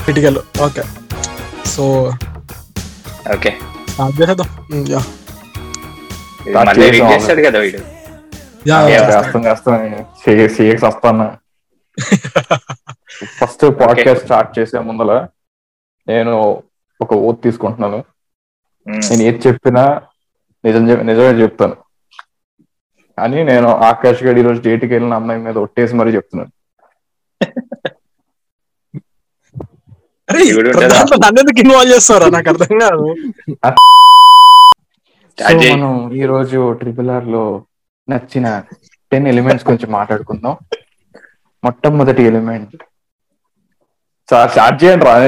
ఇటుకలు okay so okay start చేసేద్దాం um, yeah Start మళ్ళీ రీడ్ చేసాం. చేస్తాడు కదా వీడు యా Yeah, యా. చేస్తాను చేస్తాను సిఎక్స్ వస్తాను ఫస్ట్ పాడ్కాస్ట్ స్టార్ట్ చేసే ముందల నేను ఒక ఓత్ తీసుకుంటున్నాను ఉమ్, నేను ఏది చెప్పినా నిజం చెప్- నిజమే చెప్తాను అని నేను ఆకాష్ గడి ఈరోజు డేట్కి వెళ్ళిన అమ్మాయి మీద ఒట్టేసి మరీ చెప్తున్నాను అరే ఇది కూడా ఉంటుందా? దాంట్లో నన్ను ఎందుకు ఇన్వాల్వ్ చేస్తారా నాకు అర్థం కాదు సో స్టార్ట్ చేయి మనం ఈ రోజు ట్రిపుల్ ఆర్ లో నచ్చిన టెన్ ఎలిమెంట్స్ గురించి మాట్లాడుకుందాం మొట్టమొదటి ఎలిమెంట్ స్టార్ట్ చేయండి రా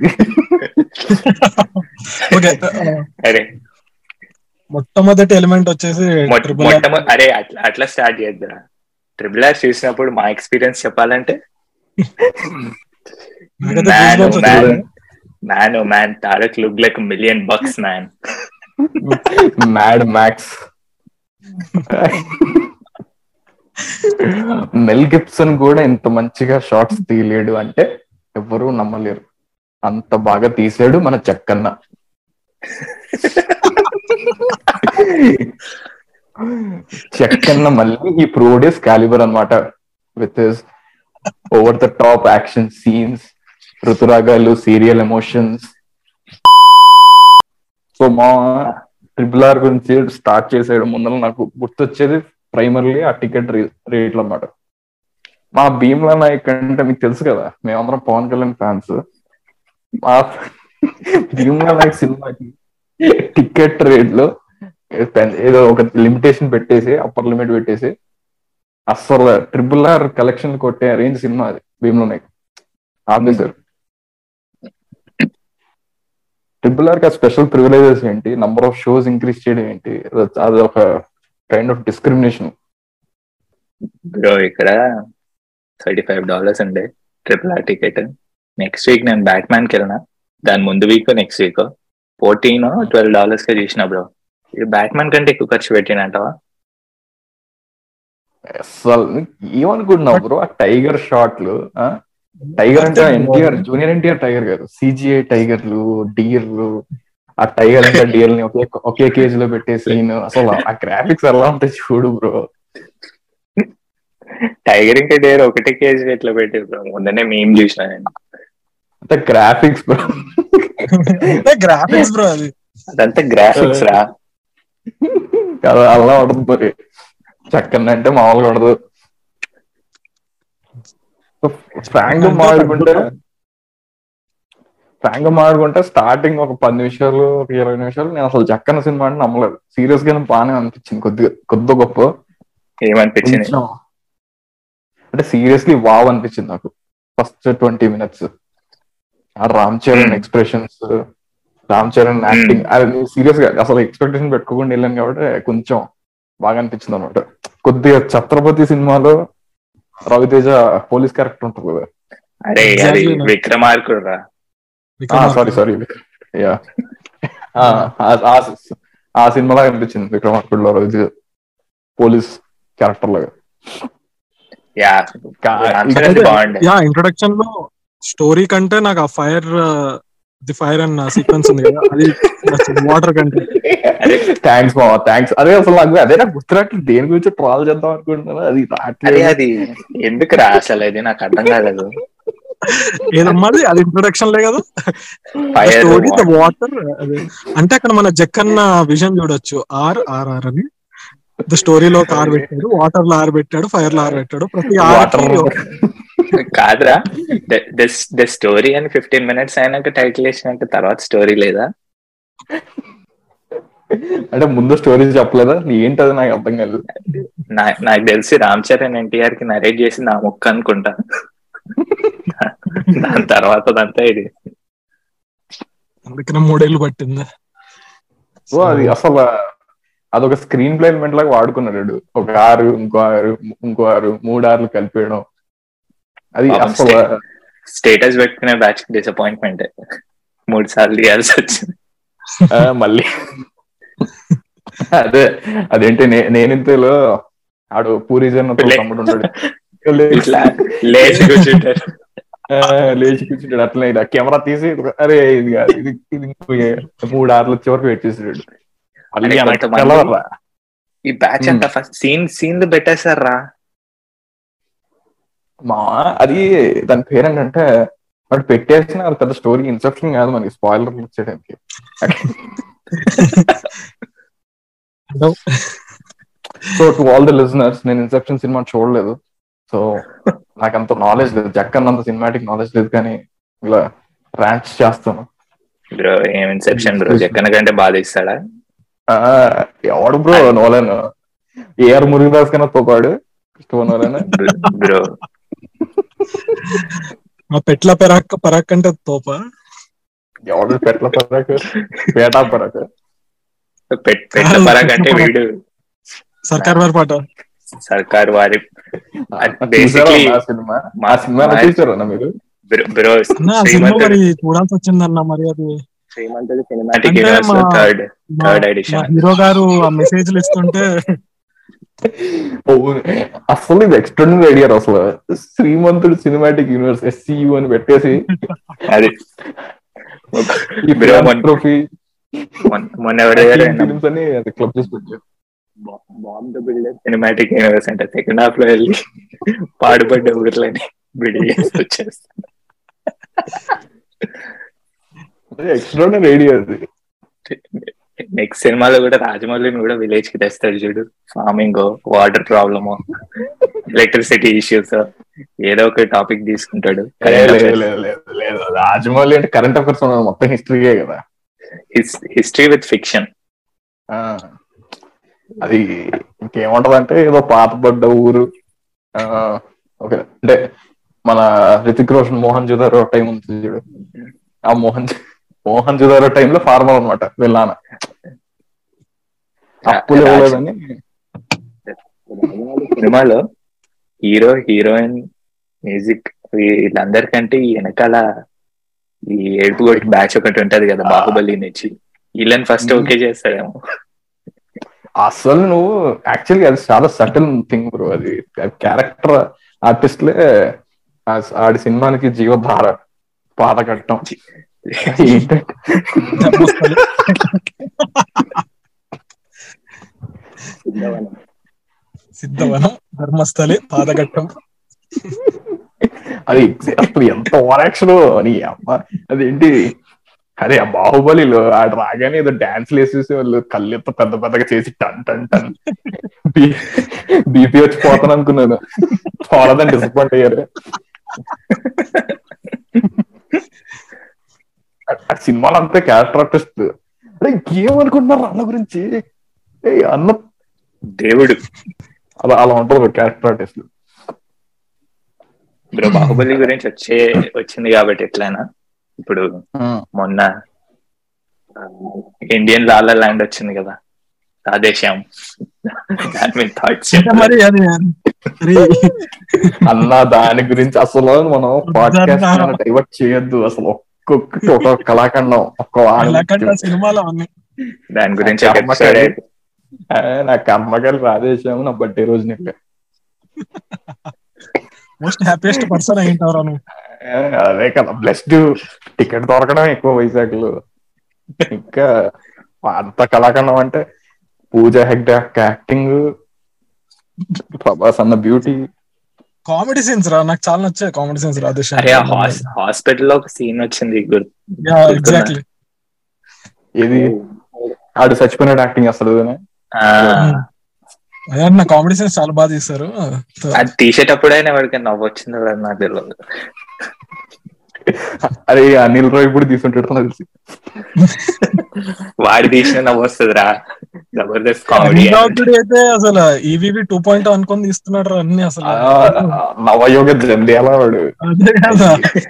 ఓకే అరే మొట్టమొదటి ఎలిమెంట్ వచ్చేసి మొట్ట- ట్రిపుల్ మొట్టమొ- అరే అట్లా అట్లా స్టార్ట్ చేద్దాం ట్రిపుల్ ఆర్ చూసినప్పుడు మా ఎక్స్పీరియన్స్ చెప్పాలంటే నాకైతే మ్యాన్ goosebumps మ్యాన్ వచ్చాయి. Man oh man Tarak look like million bucks man Mad Max Mel Gibson కూడా ఇంత మంచిగా షార్ట్స్ తీయలేడు అంటే ఎవరు నమ్మలేరు అంత బాగా తీసాడు మన చెక్కన్న చెక్కన్న మళ్ళీ ఈ ప్రోడేస్ క్యాలిబర్ అన్నమాట with over the top action scenes Rituragalu serial emotions so మా ట్రిపుల్ ఆర్ గురించి స్టార్ట్ చేసేయడం ముందర నాకు గుర్తొచ్చేది ప్రైమర్లీ ఆ టికెట్ రేట్లు అన్నమాట మా భీమ్లా నాయక్ అంటే మీకు తెలుసు కదా మేమందరం పవన్ కళ్యాణ్ ఫ్యాన్స్ మా భీమ్లా నాయక్ సినిమాకి టికెట్ రేట్లు ఏదో ఒక లిమిటేషన్ పెట్టేసి అప్పర్ లిమిట్ పెట్టేసి అస్సలు ట్రిపుల్ ఆర్ కలెక్షన్ కొట్టే రేంజ్ సినిమా అది భీమ్లా నాయక్ ఆపేశారు ట్రిపుల్ ఆర్ కి స్పెషల్ ప్రివిలేజెస్ ఏంటి నంబర్ ఆఫ్ షోస్ ఇంక్రీజ్ చేయడం ఏంటి అది ఒక కైండ్ ఆఫ్ డిస్క్రిమినేషన్ బ్రో ఇక్కడ థర్టీ ఫైవ్ డాలర్స్ ఉండే triple R ticket next week నేను బ్యాట్ మ్యాన్ కి వెళ్ళినా దాని ముందు week next week fourteen twelve dollars కి చూసిన బ్రో ఇది బ్యాట్ మ్యాన్ కంటే ఎక్కువ ఖర్చు పెట్టినంటవా అసలు ఏమనుకుంటున్నావు బ్రో ఆ టైగర్ షాట్లు టైగర్ అంటే ఎన్టీఆర్ జూనియర్ ఎన్టీఆర్ టైగర్ కాదు సిజిఐ టైగర్లు డియర్లు ఆ టైగర్ అంటే డియర్ ని ఒకే ఒకే కేజీ లో పెట్టే సీన్ అసలు ఆ గ్రాఫిక్స్ ఎలా ఉంటాయి చూడు బ్రో టైగర్ ఇంకా డేర్ ఒకటే కేజీ ఎట్లా పెట్టి బ్రో ముందనే మేము చూసిన నేను అంటే గ్రాఫిక్స్ బ్రో గ్రాఫిక్స్ బ్రో అది అదంతా గ్రాఫిక్స్ రా కదా అలా ఉండదు మరి చక్కన అంటే మామూలుగా ఉండదు ఫ్రాంక్ మాడుకుంటే ఫ్రాంక్ మాడుకుంటే స్టార్టింగ్ ఒక పది నిమిషాలు ఒక ఇరవై నిమిషాలు నేను అసలు చక్కన సినిమా అంటే నమ్మలేదు సీరియస్ గా బాగానే అనిపించింది కొద్దిగా కొద్ది గొప్ప ఏమనిపించింది కొంచెం అంటే సీరియస్లీ వావ్ అనిపించింది నాకు ఫస్ట్ ట్వంటీ మినిట్స్ ఆ Ram Charan Hmm. Expressions Ram Charan acting అది సీరియస్ గా అసలు ఎక్స్పెక్టేషన్ పెట్టుకోకుండా వెళ్ళాను కాబట్టి కొంచెం బాగా అనిపించింది అనమాట కొద్దిగా ఛత్రపతి సినిమాలో రవితేజ పోలీస్ క్యారెక్టర్ ఉంటుంది కదా అరే అది Exactly, no. విక్రమార్కుడు రా సారీ సారీ యా ఆ సినిమాలో అనిపించింది విక్రమార్కుడులో రవితేజ పోలీస్ క్యారెక్టర్ లాగా యా కా- రామ్ చరణ్ బాగుండే యా ఇంట్రొడక్షన్ లో స్టోరీ కంటే నాకు ఆ ఫైర్ ది ఫైర్ అన్న సీక్వెన్స్ ఉంది కదా అది వాటర్ కంటే థ్యాంక్స్ బాబా థ్యాంక్స్ అదే అసలు నాకు అదే నాకు గుర్తురాట్లేదు దేని గురించి ట్రాల్ చేద్దాం అనుకుంటున్నాను అది అరే రావట్లేదు అది ఎందుకు రా అసలు అది నాకు అర్థం కాలేదు ఏదమ్మా అది? అది ఇంట్రొడక్షన్ లే కదా Fire, story the water. Water అంటే అక్కడ మన జక్కన్న విజన్ చూడొచ్చు ఆర్ ఆర్ ఆర్ అని ద స్టోరీలో కార్ పెట్టాడు వాటర్ లో ఆర్ పెట్టాడు ఫైర్ లో ఆర్ పెట్టాడు ప్రతి వాటర్ ఆర్ కాదురా ద స్టోరీ అని ఫిఫ్టీన్ మినిట్స్ అయినాక టైటిల్ వేసినాక తర్వాత స్టోరీ లేదా అంటే ముందు స్టోరీ చెప్పలేదా ఏంటది నాకు అర్థం కాలేదు నా- నాకు తెలిసి రామ్ చరణ్ ఎన్టీఆర్ కి నరేట్ చేసి నా ముక్క అనుకుంటా దాని తర్వాత అదంతా ఇది అందుకనే మూడేళ్ళు పట్టింది సో అది అసలు అదొక స్క్రీన్ ప్లే ఎలిమెంట్ లాగా వాడుకున్నాడు ఒక ఆరు ఇంకో ఆరు ఇంకో ఆరు మూడు ఆరులు కలిపేయడం అది పాపం అసలు స్టేటస్ పెట్టుకునే బ్యాచ్ డిసప్పాయింట్మెంట్ మూడు సార్లు తీయాల్సి వచ్చింది ఆ, మళ్ళీ అదే అదేంటి నే- నేనింతలో ఆడు పూరి జన్ లే- తమ్ముడు ఉంటాడు ఇట్లా లేచి కూర్చుంటారు ఆ, లేచి కూర్చుంటాడు అట్లనే ఇలా కెమెరా తీసి అరే ఇది కాదు ఇది ఇది ఇంకో మూడు ఆర్లు వచ్చే వరకు వెయిట్ చేసాడు మళ్ళీ అరే, వెనక్కి కొంతమంది- వెళ్ళాలా? ఈ బ్యాచ్ అంతా ఫస్ట్ సీన్ సీన్లు పెట్టేశారా మా అది దాని పేరు ఏంటంటే వాడు పెట్టేసిన అది పెద్ద స్టోరీ ఇన్సెప్షన్ కాదు మనకి స్పాయిలర్ ఇచ్చేయడానికి so to all the listeners నేను ఇన్సెప్షన్ సినిమా చూడలేదు సో నాకు అంత నాలెడ్జ్ లేదు జక్కన్ అంత సినిమాటిక్ నాలెడ్జ్ లేదు కానీ ఇలా ర్యాంట్స్ చేస్తాను బ్రో ఏం ఇన్సెప్షన్ బ్రో జక్కన కంటే బాధ ఇస్తాడా ఆ, ఎవడు బ్రో నోలన్ ఏఆర్ మురుగదాస్ కన్నా తోపాడు క్రిస్టోఫర్ నోలన్ బ్రో మా పెట్ల పెరాక్ పరాక్ అంటే తోప ఎవడు పెట్ల పరాక పేటా పరాక పెట్ పెట్ట పరాక్ అంటే వీడు సర్కార్ వారి పాట సర్కార్ వారి అది చూసారా basically ఆ సినిమా మా- ఆ సినిమా మా- చూసారా మీరు బ్రో- బ్రో అన్న ఆ సినిమా శ్రీమంతుడు మరి చూడాల్సి వచ్చిందన్న మరి అది శ్రీమంతుడు సినిమాటిక్ అంటే యూనివర్స్ మా- థర్డ్ మా థర్డ్ మా ఎడిషన్ హీరో గారు ఆ మెసేజ్లు ఇస్తుంటే ఓ, అసలు ఇది ఎక్స్ట్రాడినరీ ఐడియా అసలు శ్రీమంతుడు సినిమాటిక్ యూనివర్స్ ఎస్సీయు అని పెట్టేసి అది ఈ బ్రో మొన్న- ట్రోఫీ మొన్న- మొన్న ఎవరు ఫిల్మ్స్ అని అది క్లబ్ చేసి పెట్టారు bomb the builder cinematic universe అంటే సెకండ్ హాఫ్ లో వెళ్ళి పాడుపడ్డ ఊర్లని బిడి చేసి వచ్చేస్తాను ఎక్స్ట్రాడినరీ ఐడియా అది నెక్స్ట్ సినిమాలో కూడా రాజమౌళిని కూడా విలేజ్ కి తెస్తాడు చూడు farming water problem electricity issues ఏదో ఒక టాపిక్ తీసుకుంటాడు లేదు, లేదు, లేదు, లేదు, లేదు. రాజమౌళి అంటే కరెంట్ అఫైర్స్ మొత్తం హిస్టరీయే కదా హిస్టరీ విత్ ఫిక్షన్ ఆ, అది ఇంకేముంటది అంటే ఏదో పాతపడ్డ ఊరు ఆ, ఓకే అంటే మన రితిక్ రోషన్ మోహన్ జుదారో టైం ఉంది చూడు ఆ మోహన్ జు- మోహన్ జుదారో టైంలో ఫార్మర్ అనమాట వెళ్ళాన అప్పులు ఇవ్వలేదని సినిమాలో హీరో హీరోయిన్ మ్యూజిక్ వీళ్ళందరికంటే ఈ వెనకాల ఈ ఏడుపు కొట్టి బ్యాచ్ ఒకటి ఉంటది కదా బాహుబలి నుంచి వీళ్ళని ఫస్ట్ Hmm. ఓకే చేస్తాడేమో అసలు నువ్వు యాక్చువల్గా అది చాలా సటిల్ థింగ్ బ్రో అది క్యారెక్టర్ ఆర్టిస్ట్లే ఆ- ఆడి సినిమానికి జీవధార పాదకట్టం ఏంటంటే ధర్మస్థలి. సిద్ధవనం ధర్మస్థలి పాదఘట్టం అది exa- అసలు ఎంత ఓరాక్షన్ అని అమ్మ అదేంటి అదే ఆ బాహుబలిలో ఆడు రాగానే ఏదో డాన్స్ వేసేసి వాళ్ళు కళ్ళు ఎంత పెద్ద పెద్దగా చేసి టన్ టన్ టన్ బీపీ వచ్చి పోతాను అనుకున్నాను పోలేదని డిసప్పాయింట్ అయ్యారు ఆ- ఆ సినిమాలో అంతే క్యారెక్టర్ ఆర్టిస్ట్ అరే ఏమనుకుంటున్నారు అన్న గురించి ఏ అన్న దేవుడు అలా అలా ఉంటుంది క్యారెక్టర్ ఆర్టిస్ట్ బ్రో బాహుబలి గురించి వచ్చే వచ్చింది కాబట్టి ఎట్లయినా ఇప్పుడు మొన్న ఇండియన్ లాలా ల్యాండ్ వచ్చింది కదా రాధేశ్యామ్ దాని మీద థాట్స్ అంటే మరి అది మరి అన్న దాని గురించి అసలు మనం పాడ్కాస్ట్ డైవర్ట్ చేయొద్దు అసలు ఒక్కొక్కటి ఒక కళాఖండం ఒక్క వాణి. లేకుండా సినిమాలో అన్ని దాని గురించి ఒక కర్మకాలి. ఎపిసోడ్ ఆ, నా కర్మకాయలు రాదేశాము నా బర్త్డే రోజు నీకు మోస్ట్ హ్యాపీయెస్ట్ పర్సన్ అయింటారు నువ్వు ఆ, అదే కదా బ్లెస్డ్ టికెట్ దొరకడం ఎక్కువ వైజాగ్ లో ఇంకా అంత కళాఖండం అంటే పూజ హెగ్డే యాక్టింగ్ ప్రభాస్ అన్న బ్యూటీ కామెడీ సీన్స్ రా నాకు చాలా నచ్చాయి కామెడీ సీన్స్ రాధేశ్ అరే హాస్పిటల్ లో ఒక సీన్ వచ్చింది గుర్ ఎగ్జాక్ట్లీ ఇది ఆడు చచ్చిపోయినాడు యాక్టింగ్ అసలు ఆ, అదే నా కామెడీ సీన్స్ చాలా బాగా తీస్తారు అది తీసేటప్పుడైనా ఎవరికైనా నవ్వు వచ్చిందో లేదో నాకు తెలియదు అరే అనిల్ రాయ్ ఇప్పుడు తీసుకుంటాడు నాకు తెలిసి వాడి తీసిన నవ్వు వస్తుంది రా జబర్దస్త్ కామెడీ అనిల్ అయితే అసలు ఈవీవి టూ పాయింట్ అనుకొని తీస్తున్నాడు రా అన్ని అసలు ఆ, నవయోగ జంధ్యాల వాడు అదే కదా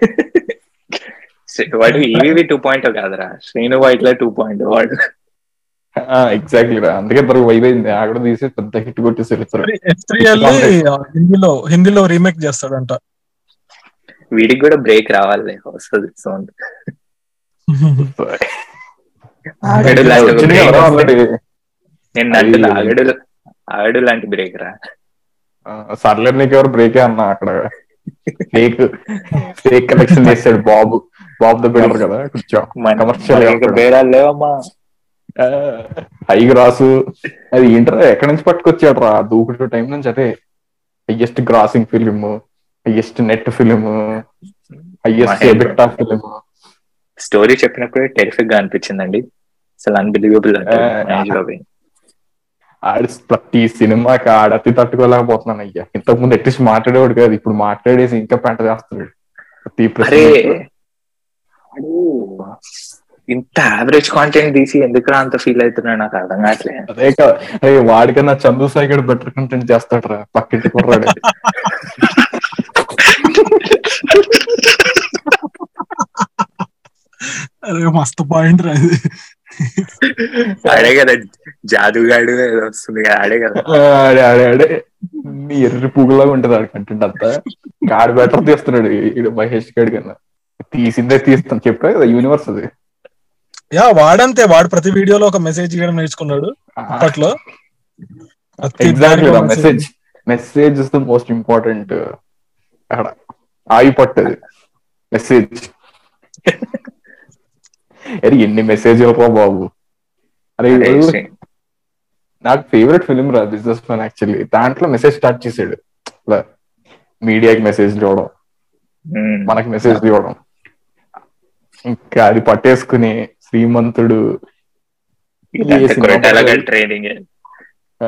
వాడు ఈవీవి టూ పాయింట్ కాదురా Srinu Vaitla two point వాడు ఎగ్జాక్ట్లీ రా అందుకే ఇద్దరు వైవ్ అయింది ఆవిడ తీసి పెద్ద హిట్ కొట్టేసారు ఇద్దరు ఎఫ్ త్రీ వెళ్ళి హిందీలో హిందీలో రీమేక్ చేస్తాడంట వీడికి కూడా బ్రేక్ రావాలి వస్తుంది సౌండ్ ఆగడు లాంటి ఒక వచ్చింది break కదా వస్తే- already. నేను అంటున్నా ఆగడు ఆగడు లాంటి బ్రేక్ రా ఆ, సర్లే నీకు ఎవరు బ్రేకే అన్నా అక్కడ ఫేక్ ఫేక్ కలెక్షన్ చేశాడు బాబు బాబు ద బిల్డర్ కదా కొంచెం మన- కమర్షియల్ మనకి ఇంకా బేరాలు లేవమ్మా హై గ్రాస్ అది ఏంటరా ఎక్కడి నుంచి పట్టుకొచ్చాడు రా దూకుడు టైం నుంచి అదే highest grossing film highest net film highest Mahendra. ఎబిక్టా ఫిలిం స్టోరీ చెప్పినప్పుడే టెరిఫిక్ గా అనిపించిందండి అసలు అన్బిలీవబుల్ అంటే ఆ, మహేష్ బాబు ఆడి ప్రతి సినిమాకి ఆడతి తట్టుకోలేకపోతున్నాను అయ్యా ఇంతకు ముందు అట్లీస్ట్ మాట్లాడేవాడు కాదు ఇప్పుడు మాట్లాడేసి ఇంకా పెంట చేస్తున్నాడు ప్రతి అరే ప్రశ్న వాడు ఇంత యావరేజ్ కాంటెంట్ తీసి ఎందుకు అంత ఫీల్ అవుతున్నాడు నాకు అర్థం కావట్లే అదే కదా అరే వాడికన్నా చందు సాయి గడు బెటర్ కంటెంట్ చేస్తాడు రా పక్కింటి కుర్రాడు అరే మస్తు పాయింట్ రా ఇది ఆడే కదా జాదుగాడు ఏదో వస్తుంది కదా, ఆడే కదా ఆడే ఆడే ఆడే నీ ఎర్రి పువ్వులాగా ఉంటది ఆడి కంటెంట్ అంతా ఆడు బెటర్ తీస్తున్నాడు ఈడు మహేష్ గడి కన్నా తీసిందే తీస్తాను చెప్పా కదా యూనివర్స్ అది యా వాడంతే వాడు ప్రతి వీడియోలో ఒక మెసేజ్ ఇవ్వడం నేర్చుకున్నాడు అప్పట్లో ప్రతి ఎగ్జాక్ట్లీ దానిలో message message is the most important అక్కడ ఆయి పట్టది మెసేజ్ అరే ఎన్ని మెసేజ్ రా బాబు అరే అరే, వీడు శ్రీ- నాకు ఫేవరెట్ ఫిలిం రా బిజినెస్ మ్యాన్ యాక్చువల్లీ దాంట్లో మెసేజ్ స్టార్ట్ చేసాడు మీడియాకి మెసేజ్ ఇవ్వడం ఉమ్. మనకి మెసేజ్ ఇవ్వడం ఇంకా అది పట్టేసుకుని శ్రీమంతుడు ఇదంతా సినిమా కొరటాలగా పట్టేది. ట్రైనింగ్ ఆ,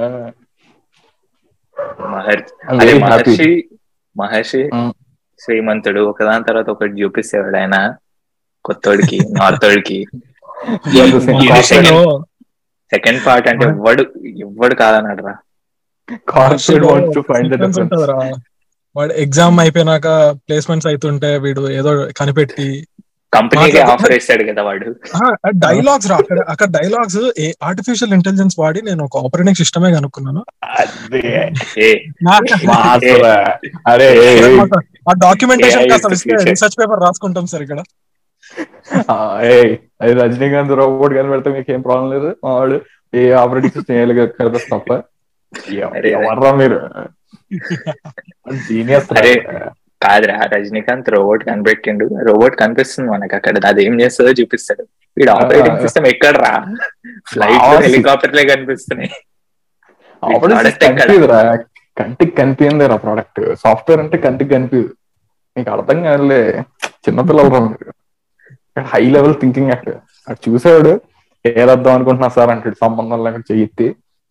మహర్షి I'm అదే very happy. మహర్షి మహర్షి Mm. శ్రీమంతుడు ఒకదాని తర్వాత ఒకటి చూపిస్తేవాడు ఆయన కొత్తోడికి నార్తోడికి Yeah, the same ఇది concept. second- సెకండ్ పార్ట్ అంటే ఎవ్వడు ఎవ్వడు కాదన్నాడు రా Corporate wants to find the Sequence difference. ఉంటదిరా. వాడు ఎగ్జామ్ అయిపోయినాక ప్లేస్మెంట్స్ అవుతుంటే వీడు ఏదో కనిపెట్టి కంపెనీకి మాట్లాడు- ఆఫర్ ఇస్తాడు కదా వాడు డైలాగ్స్ రా అక్కడ అక్కడ డైలాగ్స్ ఆర్టిఫిషియల్ ఇంటెలిజెన్స్ వాడి నేను ఒక ఆపరేటింగ్ సిస్టమే కనుక్కున్నాను అదే. ఏ నాకు మాసరా. అరే ఏ, ఏ, ఆ డాక్యుమెంటేషన్ AI కాస్త is the ఇస్తే future. రీసెర్చ్ పేపర్ రాసుకుంటాం సార్ ఇక్కడ ఆ, ఏ, అది రజనీకాంత్ రోబోట్ కని పెడితే మీకు ఏం ప్రాబ్లం లేదు మా వాడు ఏ ఆపరేటింగ్ సిస్టమ్ కనిపిస్తుంది తప్ప ఎవ- అరే, ఎవర్రా మీరు జీనియస్ అరే. కాదురా రజనీకాంత్ రోబోట్ కనిపెట్టిండు రోబోట్ కనిపిస్తుంది మనకి అక్కడ అది ఏం చేస్తుందో చూపిస్తాడు వీడు ఆపరేటింగ్ సిస్టమ్ ఎక్కడ రా ఫ్లైట్ ఆ, హెలికాప్టర్ లే కనిపిస్తున్నాయి ఆపరేటింగ్ product ఎక్కడ? కనిపించదురా కంటికి కనిపించదు రా ప్రోడక్ట్ సాఫ్ట్వేర్ అంటే కంటికి కనిపించదు మీకు అర్థం కాదులే చిన్నపిల్లలు రా మీరు హై లెవెల్ థింకింగ్ అక్కడ అక్కడ చూసాడు ఏదద్దాం అనుకుంటున్నా సార్ అంటాడు సంబంధం లేకుండా చెయ్యి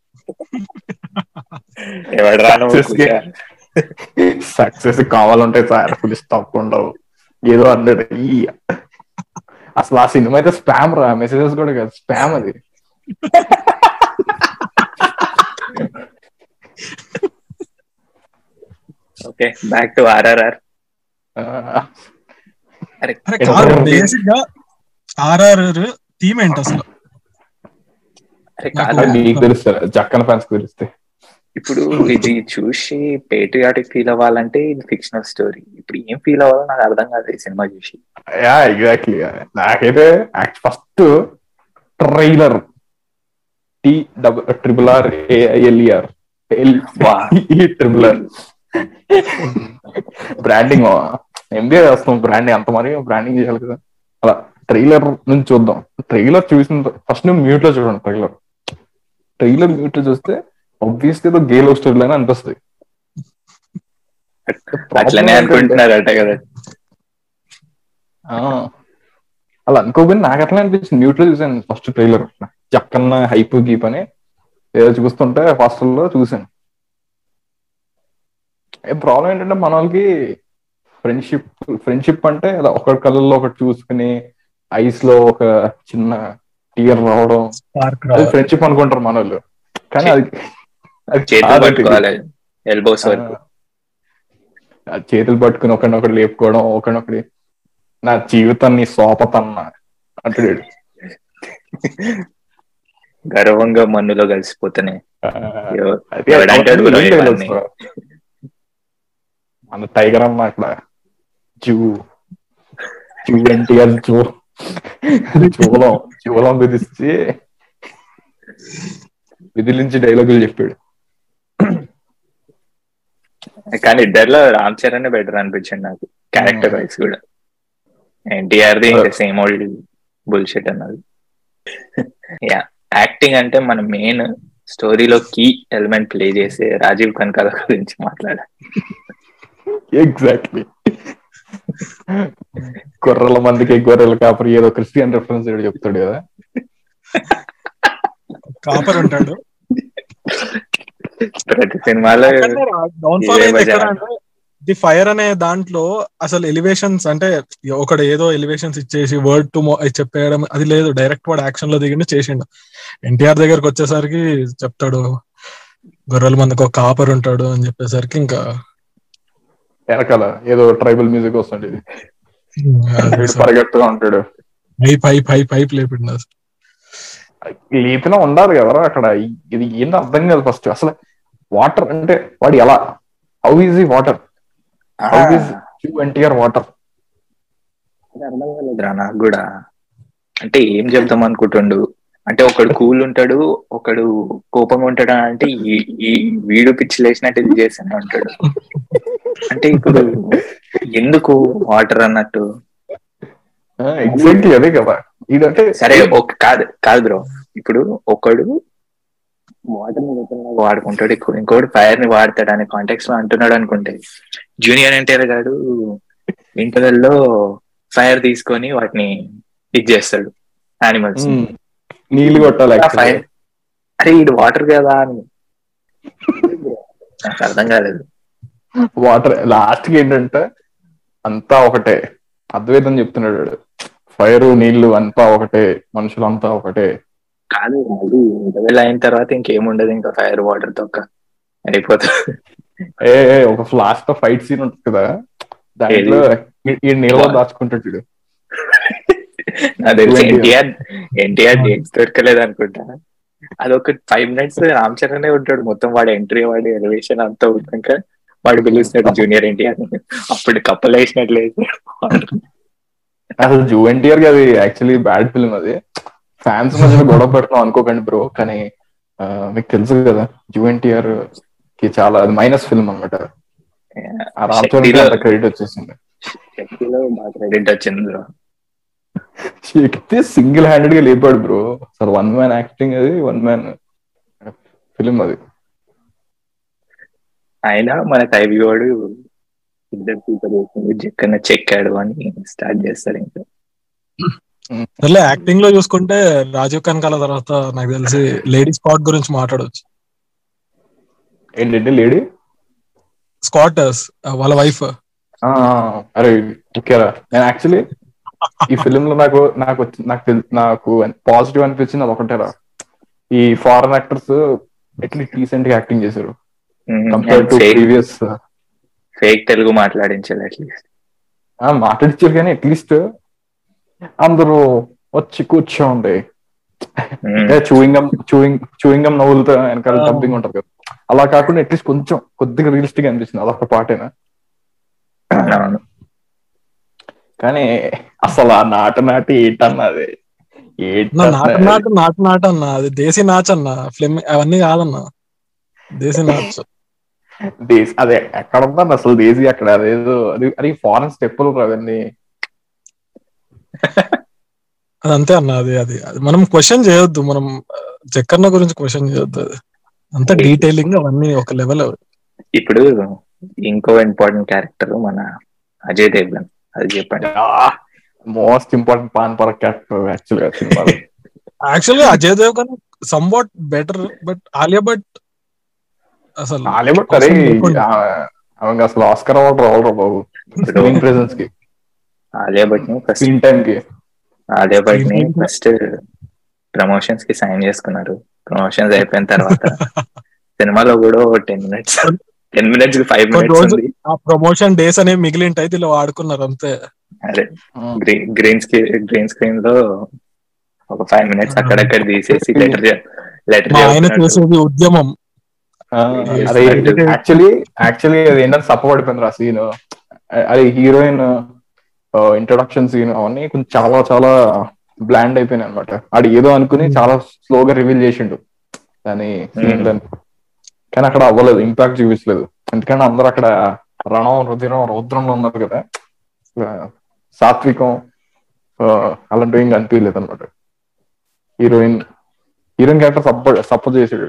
ఎవడు రా నువ్వు Success కి- కూర్చో. సక్సెస్ కావాలంటే సార్ ఫుల్ స్టాప్ ఉండవు ఏదో అన్నాడు ఈ అసలు ఆ సినిమా అయితే స్పామ్ రా మెసేజెస్ కూడా కాదు స్పామ్ అది ఓకే బ్యాక్ టు ఆర్ఆర్ఆర్ ఆ, అరే అరే ఎక్కడ కాదు ఉంది? బేసిక్ గా ఆర్ఆర్ థీమ్ ఏంటి అసలు అరే నాకు కాదు అది మీకు తెలుస్తారు జక్కన ఫ్యాన్స్ తెలిస్తే ఇప్పుడు ఇది చూసి పేట్రియాటిక్ ఫీల్ అవ్వాలంటే ఇది ఫిక్షనల్ స్టోరీ ఇప్పుడు ఏం ఫీల్ అవ్వాలో నాకు అర్థం కాదు ఈ సినిమా చూసి యా ఎగ్జాక్ట్లీ నాకైతే ఫస్ట్ ట్రైలర్ టీ డబుల్ ట్రిపుల్ ఆర్ ఏఎల్ఈఆర్ వా. ట్రిపుల్ ఆర్ బ్రాండింగ్ ఎంబీఏ చేస్తాం బ్రాండింగ్ అంత మరి బ్రాండింగ్ చేయాలి కదా అలా ట్రైలర్ నుంచి చూద్దాం ట్రైలర్ చూసిన ఫస్ట్ నువ్వు మ్యూట్ లో చూడండి ట్రైలర్ ట్రైలర్ మ్యూట్ లో చూస్తే ఆబ్వియస్లీ ఏదో గే లవ్ స్టోరీ అని అనిపిస్తుంది అట్లనే అనుకుంటున్నారు అట కదా ఆ, అలా అనుకోబోయి నాకు అట్లా అనిపించింది న్యూట్రల్ చూసాను ఫస్ట్ ట్రైలర్ చక్కన్న హైప్ గీప్ అని ఏదో చూస్తుంటే హాస్టల్లో చూసాను ఏ ప్రాబ్లం ఏంటంటే మన వాళ్ళకి ఫ్రెండ్షిప్ ఫ్రెండ్షిప్ అంటే ఇలా ఒకటి కళ్ళల్లో ఒకటి చూసుకుని ఐస్ లో ఒక చిన్న టీయర్ రావడం స్పార్క్ అది ఫ్రెండ్షిప్ అనుకుంటారు మన వాళ్ళు కానీ అది అది చేతులు కాదు అది. పట్టుకోవాలి ఎల్బోస్ వరకు ఆ చేతులు పట్టుకుని ఒకరినొకరు లేపుకోవడం ఒకరినొకరి నా జీవితాన్ని సోపతన్న అంటాడు గర్వంగా మన్నులో కలిసిపోతున్నాయి ఆ, ఎవ- అదే ఎవడంటాడు ఏం బ్రో dialogues ఇవన్నీ? రా? మన టైగర్ అన్న అక్కడ జూ జూ ఎన్టీఆర్ జూ చూలం చూలం విధిస్తే విధిలించి డైలాగులు చెప్పాడు కానీ ఇద్దరిలో రామ్ చరణ్ బెటర్ అనిపించింది నాకు క్యారెక్టర్ వైస్ కూడా ఎన్టీఆర్ ది ఇంకా సేమ్ ఓల్డ్ బుల్షిట్ అన్నది యా యాక్టింగ్ అంటే మన మెయిన్ స్టోరీలో కీ ఎలిమెంట్ ప్లే చేసే రాజీవ్ కనకాల గురించి మాట్లాడాలి ఎగ్జాక్ట్లీ గొర్రెల మందికి గొర్రెల కాపరి ఏదో క్రిస్టియన్ రెఫరెన్స్ ఏదో చెప్తాడు కదా కాపర్ ఉంటాడు ప్రతి సినిమాలో డౌన్ఫాల్ ఇదే అయింది ఎక్కడ మజా. అంటే ది ఫైర్ అనే దాంట్లో అసలు ఎలివేషన్స్ అంటే ఒకడు ఏదో ఎలివేషన్స్ ఇచ్చేసి వర్డ్ టు చెప్పేయడం అది లేదు డైరెక్ట్ వాడు యాక్షన్ లో దిగిండు చేసిండు ఎన్టీఆర్ దగ్గరకు వచ్చేసరికి చెప్తాడు గొర్రెల మందికి ఒక కాపర్ ఉంటాడు అని చెప్పేసరికి ఇంకా వెనకాల ఏదో ట్రైబల్ మ్యూజిక్ వస్తుంది వీడు పరిగెత్తుగా ఉంటాడు పై పై పై పైప్ లేపిండు అసలు. లేపినా ఉండాలి కదరా అక్కడ ఇది ఏందో అర్థం కాదు ఫస్ట్ అసలు వాటర్ అంటే వాడు ఎలా how easy water how is NTR water అది అర్థం కాలేదురా నాకు కూడా అంటే ఏం చెప్తాం అనుకుంటుండు అంటే ఒకడు కూల్ ఉంటాడు ఒకడు కోపంగా ఉంటాడు అంటే ఈ ఈ వీడు పిచ్చి లేచినట్టు ఇది చేస్తూనే ఉంటాడు అంటే ఇప్పుడు ఎందుకు వాటర్ అన్నట్టు ఎగ్జాక్ట్లీ అదే కదా ఇదంటే సరే ఒక కాదు కాదు బ్రో ఇప్పుడు ఒకడు వాటర్ ని weapon లాగా వాడుకుంటాడు ఎక్కువ ఇంకోటి ఫైర్ ని వాడతాడు అనే కాంటెక్స్ లో అంటున్నాడు అనుకుంటే జూనియర్ ఎన్టీఆర్ గాడు ఇంటర్వెల్ లో ఫైర్ తీసుకొని వాటిని ఇది చేస్తాడు యానిమల్స్ ఉమ్, నీళ్లు కొట్టాలి ఫైర్ అరే ఇది వాటర్ కదా అని నాకు అర్థం కాలేదు వాటర్ లాస్ట్ కి ఏంటంటే అంతా ఒకటే అద్వైతం చెప్తున్నాడు వాడు. ఫైర్ నీళ్లు అంతా ఒకటే మనుషులు అంతా ఒకటే కాదు మళ్ళీ ఇంటర్వెల్ అయిన తర్వాత ఇంకేముండదు ఇంకా ఫైర్ వాటర్ తొక్క అయిపోతుంది ఏ ఏ, ఒక లాస్ట్ ఫైట్ సీన్ ఉంటుంది కదా దాంట్లో ఈ- ఈ నీళ్ళలో దాచుకుంటాడు చూడు నాకు తెలిసి Twenty. ఎన్టీఆర్ ఎన్టీఆర్ డేట్స్ దొరకలేదు అనుకుంటా అదొక ఫైవ్ మినిట్స్ రామ్ చరణ్ ఉంటాడు మొత్తం వాడి ఎంట్రీ వాడి ఎలివేషన్ అంతా ఉన్నాక వాడు పిలుస్తాడు జూనియర్ ఎన్టీఆర్ అప్పుడు కప్పలు వేసినట్లేదు అసలు జూ ఎన్టీఆర్ కి అది యాక్చువల్లీ బ్యాడ్ ఫిల్మ్ అది ఫ్యాన్స్ మధ్యలో గొడవ పెడతాం అనుకోకండి బ్రో కానీ ఆ, మీకు తెలుసు కదా జూ ఎన్టీఆర్ కి చాలా అది మైనస్ ఫిల్మ్ అనమాట ఆ రామ్ చరణ్ కి అంత క్రెడిట్ వచ్చేసింది శక్తిలో బాగా క్రెడిట్ వచ్చింది bro. శక్తి సింగిల్ హ్యాండెడ్ గా లేపాడు బ్రో అసలు వన్ మ్యాన్ యాక్టింగ్ అది వన్ మ్యాన్ ఫిల్మ్ అది అయినా మన టైబీ వాడు ఇద్దరు సూపర్ చేసింది జక్కన్న చెక్కాడు అని స్టార్ట్ చేస్తాడు ఇంకా సర్లే యాక్టింగ్ లో చూసుకుంటే రాజీవ్ కనకాల తర్వాత నాకు తెలిసి లేడీ స్కాట్ గురించి మాట్లాడవచ్చు ఏంటంటే లేడీ స్కాట్ వాళ్ళ వైఫ్ అరే ఓకేరా నేను యాక్చువల్లీ ఈ ఫిలిం లో నాకు నాకు వచ్చి- నాకు తెల్- నాకు పాజిటివ్ అనిపించింది అది ఒకటేరా ఈ ఫారెన్ యాక్టర్స్ ఎట్లీస్ట్ డీసెంట్ గా యాక్టింగ్ చేశారు compare to fake previous fake Telugu మాట్లాడించాలి అట్లీస్ట్ మాట్లాడించారు కానీ అట్లీస్ట్ అందరూ వచ్చి కూర్చోండి చూయింగ్ చూయింగ్ చూయింగ్ నవ్వులతో వెనకాల Ah. డబ్బింగ్ ఉంటది కదా అలా కాకుండా అట్లీస్ట్ కొంచెం కొద్దిగా రియలిస్టిక్ అనిపిస్తుంది అదొక పాటేనా అవును కానీ అసలు ఆ నాట నాటి ఏంటన్నది నా నాటు ఏంటన్నది? నాటు నాటు నాటు అన్న అది దేశీ నాచ్ అన్న ఫిల్మ్ అవన్నీ కాదన్న దేశీ నాచ్ దేశ్ అదే ఎక్కడ ఉందండి అసలు దేశీ అక్కడ అదేదో అది అది ఫారెన్ స్టెప్పులు అవన్నీ అది అంతే అన్న అది అది అది మనం క్వశ్చన్ చేయొద్దు మనం ఆ, జక్కన్న గురించి క్వశ్చన్ చేయొద్దు అది అంత డీటెయిలింగ్ అవన్నీ ఒక లెవెల్ ఇప్పుడు ఇంకో ఇంపార్టెంట్ క్యారెక్టర్ మన అజయ్ దేవ్గన్ అది చెప్పండి మోస్ట్ ఇంపార్టెంట్ పాన్ పర క్యారెక్టర్ యాక్చువల్గా సినిమాలో యాక్చువల్లీ అజయ్ దేవ్ కన్నా some better but Alia Bhatt అసలు ఆలియా భట్ అరే అవసరం లేకుండా. ఆమె అసలు ఆస్కర్ అవార్డు రావాలి బాబు స్క్రీన్ ప్రెసెన్స్ కి ఆలియా భట్ ని ఫస్ట్ స్క్రీన్ టైం కి ఆలియా భట్ ని Screen- ఫస్ట్ ప్రమోషన్స్ కి సైన్ చేసుకున్నారు ప్రమోషన్స్ అయిపోయిన తర్వాత సినిమాలో కూడా టెన్ మినిట్స్ టెన్ మినిట్స్ కి ఫైవ్ కొన్ని మినిట్స్ రోజులు ఉంది ఆ ప్రమోషన్ డేస్ అనేవి మిగిలి ఉంటాయి ఇలా వాడుకున్నారు అంతే అదే green green screen green screen లో ఒక ఫైవ్ మినిట్స్ అక్కడక్కడ తీసేసి లెటర్ లెటర్ మా ఆయన చేసేది ఉద్యమం ఆ, అదే యాక్చువల్లీ యాక్చువల్లీ అది ఏంటంటే సప్పబడిపోయింది ఆ సీన్ అదే హీరోయిన్ ఇంట్రొడక్షన్ సీన్ అవన్నీ కొంచెం చాలా చాలా బ్లాండ్ అయిపోయినాయి అనమాట ఆడు ఏదో అనుకుని చాలా స్లోగా రివీల్ చేసిండు దాని సీన్ కానీ అక్కడ అవ్వలేదు ఇంపాక్ట్ చూపించలేదు ఎందుకంటే అందరూ అక్కడ రణం రుధిరం రౌద్రంలో ఉన్నారు కదా ఆ, సాత్వికం ఆ, అలాంటివి ఏం కనిపించలేదు అనమాట heroine heroine character support support చేసాడు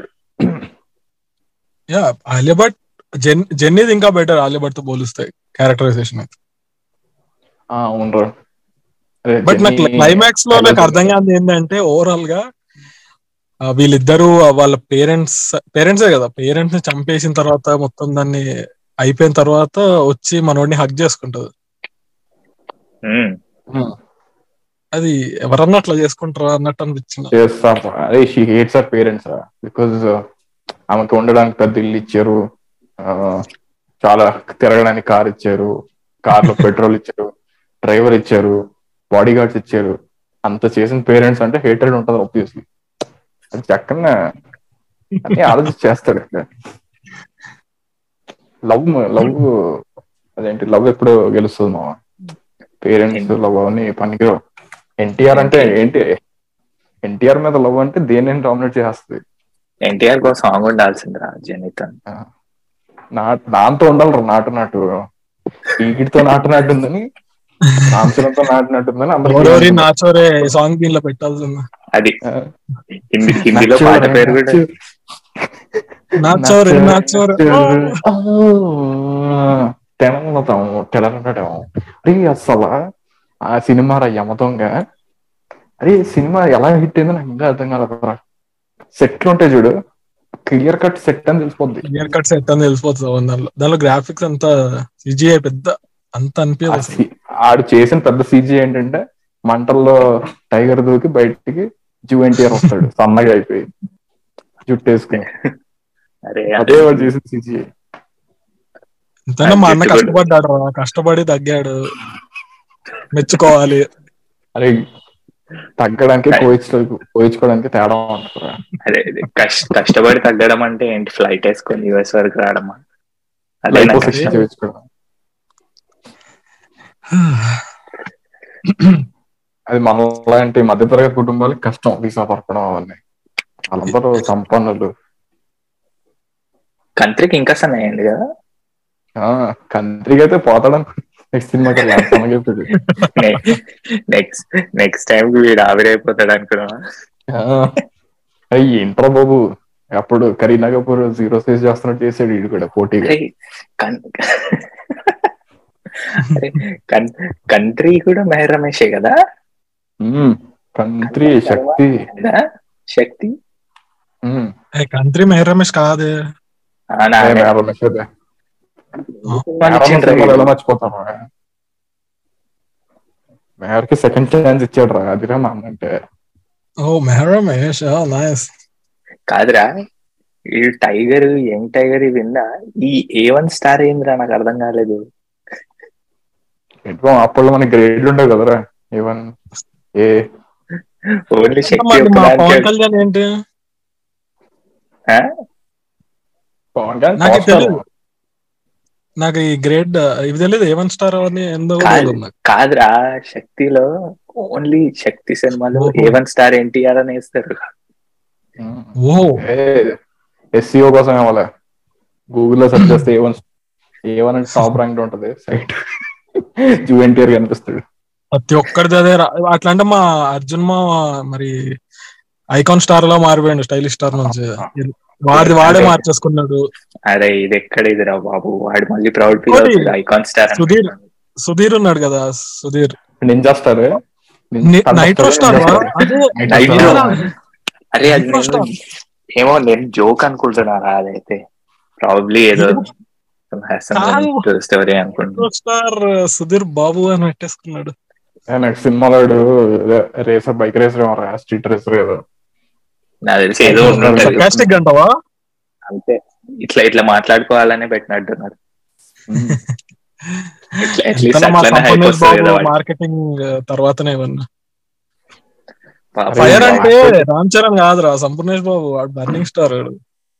యా ఆలియా భట్ జెన్ జెన్నీది ఇంకా బెటర్ ఆలియా భట్ తో పోలిస్తే క్యారెక్టరైజేషన్ అయితే ఆ, అవునరా అదే బట్ నాకు జెన్నీ క్లైమాక్స్ లో నాకు highlight అర్థం కాదు ఏంటంటే ఓవరాల్ గా ఆ, వీళ్ళిద్దరూ ఆ వాళ్ళ పేరెంట్స్ పేరెంట్సే కదా పేరెంట్స్ ని చంపేసిన తర్వాత మొత్తం దాన్ని అయిపోయిన తర్వాత వచ్చి మనోడిని హక్ చేసుకుంటది ఉమ్, ఉమ్, అది ఎవరన్నా అట్లా చేసుకుంటారా అన్నట్టు అనిపించింది చేస్తాం అదే she hates her parents because ఆమెకి ఉండడానికి పెద్ద ఇల్లు ఇచ్చారు ఆ, చాలా తిరగడానికి కార్ ఇచ్చారు కార్ లో పెట్రోల్ ఇచ్చారు డ్రైవర్ ఇచ్చారు బాడీ గార్డ్స్ ఇచ్చారు అంత చేసిన పేరెంట్స్ అంటే హేటెడ్ ఉంటుంది ఆబ్వియస్లీ అది చక్కన అన్ని ఆలోచించి చేస్తాడు లవ్ లవ్ అదేంటి లవ్ ఎప్పుడు గెలుస్తుంది మా పేరెంట్స్ లవ్ అవన్నీ పనికిరావు ఎన్టీఆర్ అంటే ఏంటి ఎన్టీఆర్ మీద లవ్ అంటే దేనిని డామినేట్ చేస్తుంది ఎన్టీఆర్ కోసం సాంగ్ ఉండాల్సిందిరా జనిత నా దాంతో ఉండాలి నాటు నాటు ఈగిడితో నాటు నాటు ఉందని రామచరణతో నాటు నాటు ఉందని ఎవరెవరి అందరికీ నాచోరే సాంగ్ దీనిలో పెట్టాల్సింది అది ఆ, హిందీ హిందీలో నచ్చోరే, పాట పేరు కూడా నచ్చో- నాచోరే నాచోరే ఆ, తెలంగాణ తెలంగాణ అరే అసలు ఆ సినిమా రా యమదొంగ అరే సినిమా ఎలా హిట్ అయిందో నాకు ఇంకా అర్థం కాలేదు సెట్ ఉంటాయి చూడు క్లియర్ కట్ సెట్ అని తెలిసిపోద్ది క్లియర్ కట్ సెట్ అని తెలిసిపోతుంది అవును దానిలో దానిలో గ్రాఫిక్స్ అంతా సిజిఐ పెద్ద అంత ఆ అనిపించదు అసలు సి- ఆడు చేసిన పెద్ద సీజీ ఏంటంటే మంటల్లో టైగర్ దూకి బయటికి జూ ఎన్టీఆర్ వస్తాడు సన్నగా అయిపోయి జుట్టు వేసుకుని అరే అదే వాడు చేసిన సీజీ ఎంతైనా మా అన్న అది చెట్టుకోడు. కష్టపడ్డాడు రా కష్టపడి తగ్గాడు మెచ్చుకోవాలి అరే తగ్గడానికి కోయించడానికి కోయించుకోవడానికి తేడా ఉంటుంది అదే అదే కష్ట కష్టపడి తగ్గడం అంటే ఏంటి ఫ్లైట్ వేసుకొని యుఎస్ వరకు రావడమా అదే లైఫ్ నా సిక్స్టీ కష్టం చేయించుకోవడం అది మనలాంటి మధ్యతరగతి కుటుంబాలకు కష్టం వీసా పరకడం అవన్నీ వాళ్ళందరూ సంపన్నులు కంట్రీకి ఇంకా సన్న అయింది కదా కంట్రీకి అయితే పోతాడని నెక్స్ట్ సినిమాకి చెప్తాడు నెక్స్ట్ నెక్స్ట్ టైం వీడు ఆవిరైపోతాడు అనుకున్నా అయ్యి ఏంట్రా బాబు అప్పుడు కరీనా కపూర్ జీరో సైజ్ చేస్తున్నట్టు చేసాడు వీడు కూడా పోటీగా కంట్రీ కూడా మెహర్ రమేషే కదా కంట్రీ శక్తి కదా? శక్తి ఉమ్. కంట్రీ మెహర్ రమేష్ కాదు ఆ, నా- ఏ మేర రమేష్ అదే. సినిమాలు మేర ఇచ్చిండ్రా సినిమాలు వీడు. ఎలా మర్చిపోతాను మేయర్ కి సెకండ్ ఛాన్స్ ఇచ్చాడు రా అదిరా మా అన్న అంటే ఓ మెహర్ రమేష్ నైస్ కాదురా ఈ టైగర్ యంగ్ టైగర్ ఇది విందా ఈ ఏ వన్ స్టార్ ఏందిరా నాకు అర్థం కాలేదు ఎట్లా అప్పుడు మనకి గ్రేడ్లు ఉండవు కదరా ఈవెన్ ఏ ఓన్లీ శక్తి మరి మా పవన్ ఒక్కదానికే కళ్యాణ్ ఏంటి ఆ? పవన్ కళ్యాణ్ నాకు పవర్ స్టార్ తెలియదు. నాకు ఈ గ్రేడ్ ఇవి తెలియదు ఏవన్ స్టార్ అని ఎందుకు కాదు తెలియదు నాకు. కాదురా శక్తిలో ఓన్లీ శక్తి సినిమాలో ఓహో. ఏ వన్ స్టార్ ఎన్టీఆర్ అని వేస్తారు ఓ ఎస్సీఓ కోసం ఏమలే గూగుల్లో సెర్చ్ చేస్తే ఏ వన్ ఏ వన్ అంటే టాప్ ర్యాంక్ ఉంటది సైట్ జూ ఎన్టీఆర్ కనిపిస్తాడు ప్రతి ఒక్కరిది అదే రా- అట్లా అంటే మా అర్జున్ మా మరి ఐకాన్ స్టార్ లో మారిపోయాడు స్టైలిష్ స్టార్ నుంచి వాడి వాడే అంటే- మార్చేసుకున్నాడు అరే ఇది ఎక్కడ ఇదిరా బాబు వాడు మళ్ళీ ప్రౌడ్ ఫీల్ ఇంకోటి, అవుతుంది ఐకాన్ స్టార్ సుధీర్ సుధీర్ ఉన్నాడు కదా Sudheer ninja star nitro star రా? అదే Nitro. అదేరా. అరే అది Nitro నేను Star. ఏమో నేను జోక్ అనుకుంటున్నారా అదైతే ప్రాబ్లీ ఏదో కాదు. స్టోరీ అనుకుంటున్నా నైట్రో స్టార్ సుధీర్ బాబు అని పెట్టేసుకున్నాడు నెక్స్ట్ సినిమాలో రేసర్ బైక్ రేసర్ ఏమరా స్ట్రీట్ రేసర్ ఏదో నాకు తెలిసి ఏదో ఉండుంటది. సర్కాస్టిక్ అంటావా అంతే ఇట్లా ఇట్లా మాట్లాడుకోవాలనే పెట్టినట్టున్నారు ఇట్లా- అట్లీస్ట్ ఎంతైనా మా అట్లనే hype సంపూర్ణేష్ వస్తుంది కదా బాబు వాడికి. మార్కెటింగ్ తర్వాతనే ఇవన్నీ పాపం ఫైర్ అరే, అంటే marketing- రామ్ చరణ్ కాదురా సంపూర్ణేష్ బాబు వాడు బర్నింగ్ స్టార్ వాడు.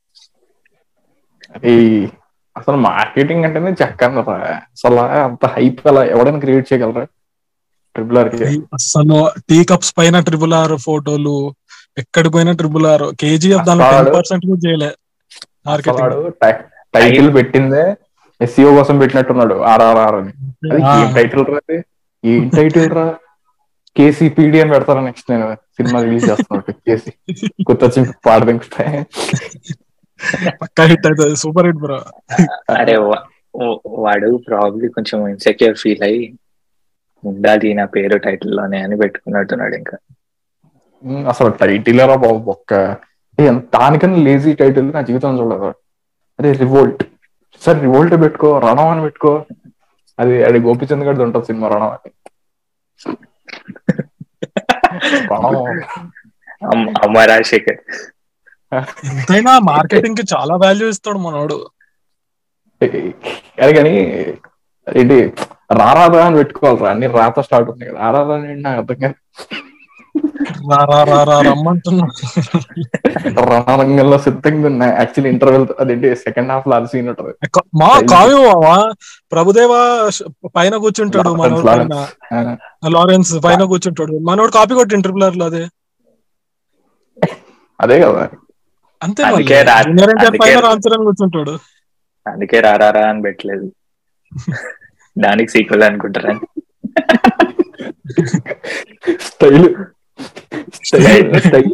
ఈ అసలు మార్కెటింగ్ అంటేనే చెక్కందరా అసలు అంత హైప్ అలా ఎవడైనా క్రియేట్ చేయగలరా ట్రిపుల్ ఆర్ కి అసలు టీ కప్స్ పైన ట్రిపుల్ ఆర్ ఫోటోలు ఎక్కడికి పోయినా ట్రిపుల్ ఆర్ కేజీఎఫ్ దానిలో అసలు టెన్ వాడు- పర్సెంట్ కూడా చేయలే అసలు మార్కెటింగ్ వాడు టైటిల్ పెట్టిందే ఎస్సీఓ కోసం పెట్టినట్టున్నాడు ఆర్ఆర్ఆర్ అని అది ఆ, ఏం టైటిల్ రా అది ఏం టైటిల్ రా కేసీపీడి అని పెడతారా నెక్స్ట్ నేను సినిమా రిలీజ్ చేస్తున్నట్టు కేసీ గుర్తొచ్చి పాట దింపితే పక్కా హిట్ అవుతుంది సూపర్ హిట్ బ్రో అరే వా- వా- వాడు ప్రాబ్లీ కొంచెం ఇన్సెక్యూర్ ఫీల్ అయ్యి ఉండాలి నా పేరు టైటిల్ లోనే అని పెట్టుకున్నట్టున్నాడు ఇంకా ఉమ్, అసలు టైటిల్ రా బాబు ఒక్క ఏ, దానికన్నా లేజీ టైటిల్ నా జీవితం చూడలేదు అదే రివోల్ట్ సరే రివోల్ట్ పెట్టుకో రణం అని పెట్టుకో అది అది గోపిచంద్ గడిది ఉంటుంది సినిమా రణం అని రణం అమ్- అమ్మ రాజశేఖర్ ఎంతైనా మార్కెటింగ్ కి చాలా వాల్యూ ఇస్తాడు మనోడు అది కానీ ఏంటి రారాదా అని పెట్టుకోవాలిరా అన్ని రాత స్టార్ట్ ఉన్నాయి కదా రారాదా అని ఏంటి నాకు అర్థం కాదు రా రా రా రా రమ్మంటున్నా రణరంగంలో సిద్ధంగా ఉన్న యాక్చువల్లీ ఇంటర్వెల్ అదేంటి సెకండ్ హాఫ్ లో అది సీన్ ఉంటది మా కావ్యం మావా ప్రభుదేవ ష- పైన కూర్చుంటాడు మనోడు పైన లారెన్స్. లారెన్స్ పైన కూర్చుంటాడు మనోడు కాపీ కొట్టి ఇంటర్ప్లర్ లో అదే అదే కదా అంతే అందుకే రా- జూనియర్ ఎన్టీఆర్ అందుకే- పైన రామ్ చరణ్ కూర్చుంటాడు అందుకే రారారా అని పెట్టలేదు దానికి సీక్వెల్ అనుకుంటారా స్టైల్ స్టైల్ స్టైల్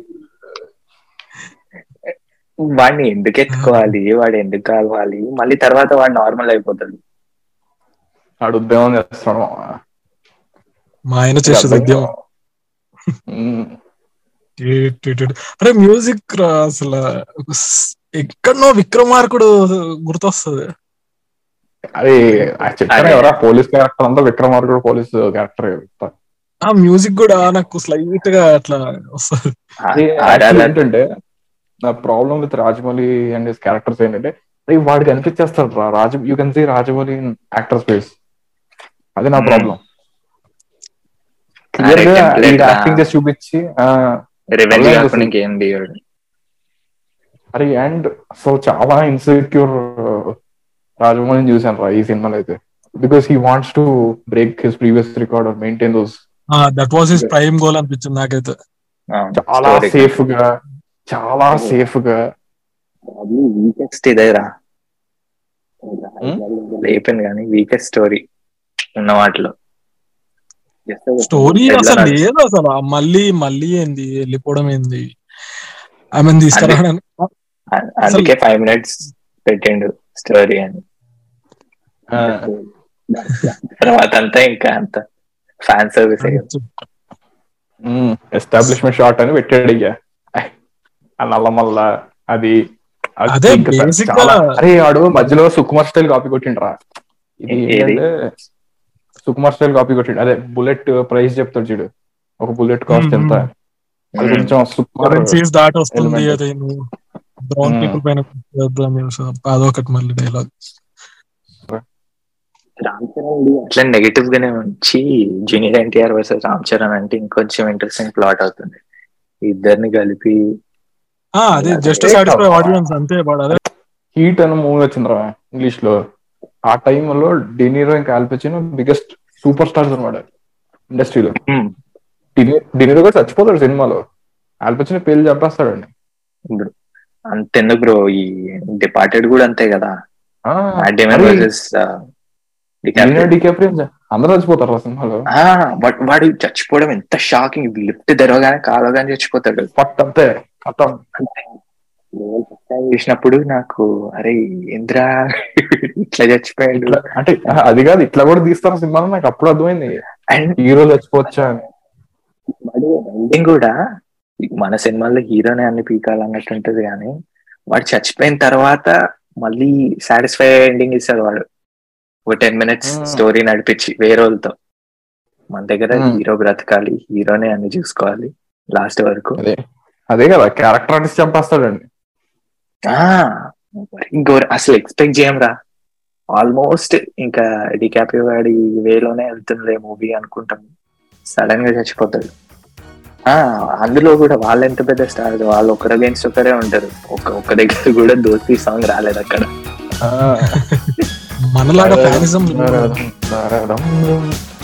వాడిని ఎందుకు ఎత్తుకోవాలి వాడు ఎందుకు కావాలి మళ్ళీ తర్వాత వాడు నార్మల్ అయిపోతాడు ఆడు ఉద్యోగం చేస్తాడు మామ. మా ఆయన చేసేది ఉద్యమం ఉమ్. టీ టీ టీ టీ. అరే మ్యూజిక్ రా అసలు స్- ఎక్కడనో విక్రమార్కుడు గుర్తొస్తుంది అది ఆ చెప్పాను అదే. ఎవరా పోలీస్ క్యారెక్టర్ అంతా విక్రమార్కుడు పోలీస్ క్యారెక్టర్ ఆ మ్యూజిక్ కూడా నాకు స్లైట్ గా అట్లా వస్తుంది ఆడాలి ఏంటంటే నా problem with Rajamouli and his characters ఏంటంటే అది వాడికి అనిపించేస్తాడు రా రాజ you can see Rajamouli actor space అది నా Hmm. ప్రాబ్లం అరే, template రా. యాక్టింగ్ చేసి చూపించి ఆ, రివెంజ్ అలాగే కాకుండా అసలు. ఇంకేం తీయడు అరే అండ్ సో చాలా ఇన్సెక్యూర్ రాజమౌళిని చూసాను రా ఈ సినిమాలో అయితే because he wants to break his previous record or maintain those that was his prime goal అనిపించింది నాకైతే చాలా సేఫ్ గా చాలా సేఫ్ గా వీకెస్ట్ ఇదేరా లేపండి కానీ వీకెస్ట్ స్టోరీ ఉన్న వాటిలో స్టోరీ Headline అసలు అది. లేదు అసలు ఆ మళ్ళీ మళ్ళీ ఏంది వెళ్ళిపోవడం ఏంది ఆమె తీసుకురావడానికి అ- అందుకే ఫైవ్ మినిట్స్ పెట్టిండు స్టోరీ అని ఆ, తర్వాత అంతా ఇంకా అంత ఫ్యాన్ సర్వీస్ ఎస్టాబ్లిష్మెంట్ షాట్ అని పెట్టాడు ఇక ఆ నల్ల మల్ల అది అది అదే ఇంకా basic గా- చాలా- అరే ఆడు మధ్యలో సుకుమార్ స్టైల్ కాపీ కొట్టిండ్రా ఇది ఏది? ఏంటంటే సుకుమార్ స్టైల్ కాపీ కొట్టిండు అదే బుల్లెట్ ప్రైస్ చెప్తాడు చూడు ఒక బుల్లెట్ కాస్ట్ ఎంత అది కొంచెం సుకుమార్ కరెన్సీస్ దాటి వస్తుంది element. అదే బ్రౌన్ Hmm. పీపుల్ పైన చేద్దాం సో అదొకటి మళ్ళీ డైలాగ్ రామ్ చరణ్ అట్లా నెగటివ్ గానే ఉంచి జూనియర్ ఎన్టీఆర్ వర్సెస్ రామ్ చరణ్ అంటే ఇంకొంచెం ఇంట్రెస్టింగ్ ప్లాట్ అవుతుంది ఇద్దరిని కలిపి అదే జస్ట్ అదే సాటిస్ఫై కదా. ఆడియన్స్ అంతే వాడు అదే హీట్ అనే మూవీ వచ్చిందిరా ఇంగ్లీష్ లో ఆ టైంలో డెనీరో ఇంకా ఆల్పచినో బిగ్గెస్ట్ సూపర్ స్టార్స్ అనమాట ఇండస్ట్రీలో Hmm. డెనీరో కూడా చచ్చిపోతాడు సినిమాలో ఆల్పచినో పేర్లు చంపేస్తాడండి ఇప్పుడు అంతెందుకు బ్రో ఈ డిపార్టెడ్ కూడా అంతే కదా ఆ, డెమన్ మరి వర్సెస్ లీనో డికాప్రియో అందరూ చచ్చిపోతారు ఆ సినిమాలో వాడు చచ్చిపోవడం ఎంత షాకింగ్ లిఫ్ట్ తెరవగానే కాలగానే చచ్చిపోతాడు పట్ అంతే కథం చూసినప్పుడు నాకు అరే ఇంద్రా ఇట్లా చచ్చిపోయాడు ఇట్లా అంటే ఆ, అది కాదు ఇట్లా కూడా తీస్తారు సినిమాలో నాకు అప్పుడు అర్థమైంది అండ్ హీరో చచ్చిపోవచ్చా అని వాడు ఎండింగ్ కూడా మన సినిమాల్లో హీరోనే అన్ని పీకాలన్నట్టు ఉంటది కానీ వాడు చచ్చిపోయిన తర్వాత మళ్ళీ సాటిస్ఫై ఎండింగ్ ఇస్తాడు వాడు ఒక టెన్ మినిట్స్ Hmm. స్టోరీ నడిపించి వేరే వాళ్ళతో మన దగ్గర Hmm. హీరో బ్రతకాలి హీరోనే అన్ని చూసుకోవాలి లాస్ట్ వరకు అదే అదే కదా క్యారెక్టర్ ఆర్టిస్ట్ చంపేస్తాడండి ఆ, ఇంకో అసలు ఎక్స్పెక్ట్ చేయం రా ఆల్మోస్ట్ ఇంకా డికాపియో గాడి వేలోనే వెళ్తుందిలే మూవీ అనుకుంటాం సడన్ గా చచ్చిపోతాడు ఆ అందులో కూడా వాళ్ళు ఎంత పెద్ద స్టార్ వాళ్ళు ఒకరు అగేన్స్ట్ ఒకరే ఉంటారు ఒక ఒక్క దగ్గర కూడా దోస్తి సాంగ్ రాలేదు అక్కడ ఆ, మనలాగా ఫ్యానిజం నరదం, నరదం,